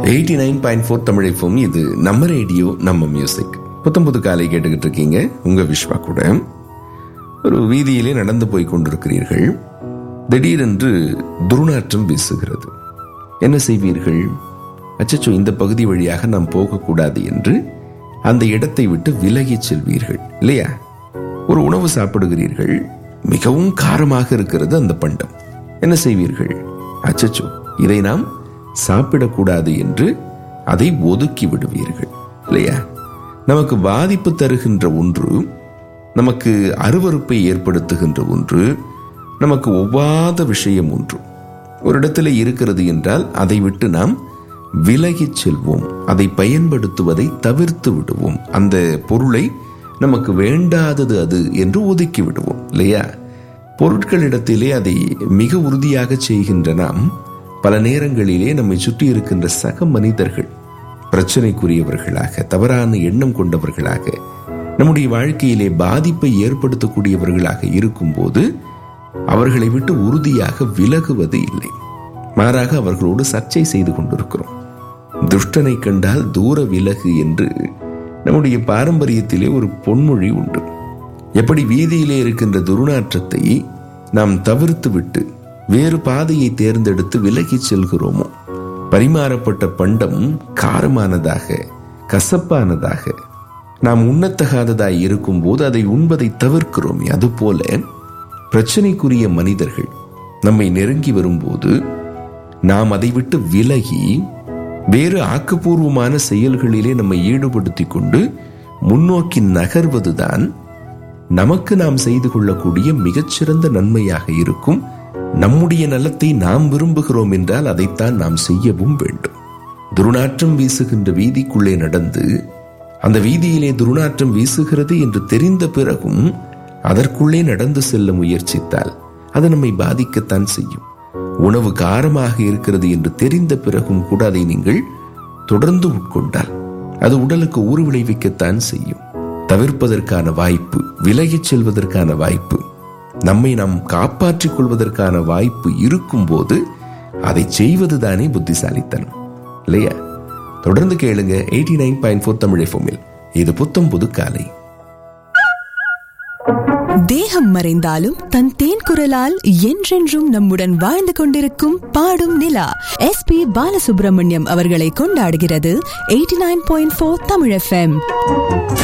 eighty nine point four தமிழைப்பும் இது நம்ம ரேடியோ நம்ம மியூசிக் புத்தம் புது காலை கேட்டுக்கிட்டு இருக்கீங்க உங்க விஸ்வா கூட ஒரு வீதியிலே நடந்து போய் கொண்டிருக்கிறீர்கள் திடீரென்று துர்நாற்றம் வீசுகிறது என்ன செய்வீர்கள் அச்சச்சோ இந்த பகுதி வழியாக நாம் போகக்கூடாது என்று அந்த இடத்தை விட்டு விலகிச் செல்வீர்கள் இல்லையா ஒரு உணவு சாப்பிடுகிறீர்கள் மிகவும் காரமாக இருக்கிறது அந்த பண்டம் என்ன செய்வீர்கள் அச்சச்சோ இதை நாம் சாப்பிடக்கூடாது என்று அதை ஒதுக்கி விடுவீர்கள் இல்லையா நமக்கு பாதிப்பு தருகின்ற ஒன்று நமக்கு அருவருப்பை ஏற்படுத்துகின்ற ஒன்று நமக்கு ஒவ்வாத விஷயம் ஒன்று ஒரு இடத்துல இருக்கிறது என்றால் அதை விட்டு நாம் விலகிச் செல்வோம் அதை பயன்படுத்துவதை தவிர்த்து விடுவோம் அந்த பொருளை நமக்கு வேண்டாதது அது என்று ஒதுக்கி விடுவோம் இல்லையா பொருட்களிடத்திலே அதை மிக உறுதியாக செய்கின்ற நாம் பல நேரங்களிலே நம்மை சுற்றி இருக்கின்ற சக மனிதர்கள் பிரச்சனைக்குரியவர்களாக தவறான எண்ணம் கொண்டவர்களாக நம்முடைய வாழ்க்கையிலே பாதிப்பை ஏற்படுத்தக்கூடியவர்களாக இருக்கும்போது அவர்களை விட்டு உறுதியாக விலகுவது இல்லை மாறாக அவர்களோடு சர்ச்சை செய்து கொண்டிருக்கிறோம் துஷ்டனை கண்டால் தூர விலகு என்று நம்முடைய பாரம்பரியத்திலே ஒரு பொன்மொழி உண்டு எப்படி வீதியிலே இருக்கின்ற துர்நாற்றத்தை நாம் தவிர்த்து விட்டு வேறு பாதையை தேர்ந்தெடுத்து விலகிச் செல்கிறோமோ பரிமாறப்பட்ட பண்டம் காரமானதாக கசப்பானதாக நாம் உண்ணத்தகாததாய் இருக்கும்போது அதை உண்பதை தவிர்க்கிறோமே அதுபோல பிரச்சனைக்குரிய மனிதர்கள் நம்மை நெருங்கி வரும்போது நாம் அதை விட்டு விலகி வேறு ஆக்கப்பூர்வமான செயல்களிலே நம்மை ஈடுபடுத்திக் கொண்டு முன்னோக்கி நகர்வதுதான் நமக்கு நாம் செய்து கொள்ளக்கூடிய மிகச்சிறந்த நன்மையாக இருக்கும் நம்முடைய நலத்தை நாம் விரும்புகிறோம் என்றால் அதைத்தான் நாம் செய்யவும் வேண்டும் துர்நாற்றம் வீசுகின்ற வீதிக்குள்ளே நடந்து அந்த வீதியிலே துர்நாற்றம் வீசுகிறது என்று தெரிந்த பிறகும் அதற்குள்ளே நடந்து செல்ல முயற்சித்தால் அது நம்மை பாதிக்கத்தான் செய்யும் உணவு காரமாக இருக்கிறது என்று தெரிந்த பிறகும் கூட அதை நீங்கள் தொடர்ந்து உட்கொண்டால் அது உடலுக்கு ஊறு விளைவிக்கத்தான் செய்யும் தவிர்ப்பதற்கான வாய்ப்பு விலகிச் செல்வதற்கான வாய்ப்பு நம்மை நாம் காப்பாற்றிக் கொள்வதற்கான வாய்ப்பு இருக்கும்போது அதை செய்வதுதானே புத்திசாலித்தனம் இல்லையா தொடர்ந்து கேளுங்க eighty nine point four Tamil எஃப்எம்மில் இது புத்தம் புது காலை தேகம் மறைந்தாலும் தன் தேன் குரலால் என்றென்றும் நம்முடன் வாழ்ந்து கொண்டிருக்கும் பாடும் நிலா எஸ் பி பாலசுப்ரமணியம் அவர்களை கொண்டாடுகிறது eighty nine point four Tamil FM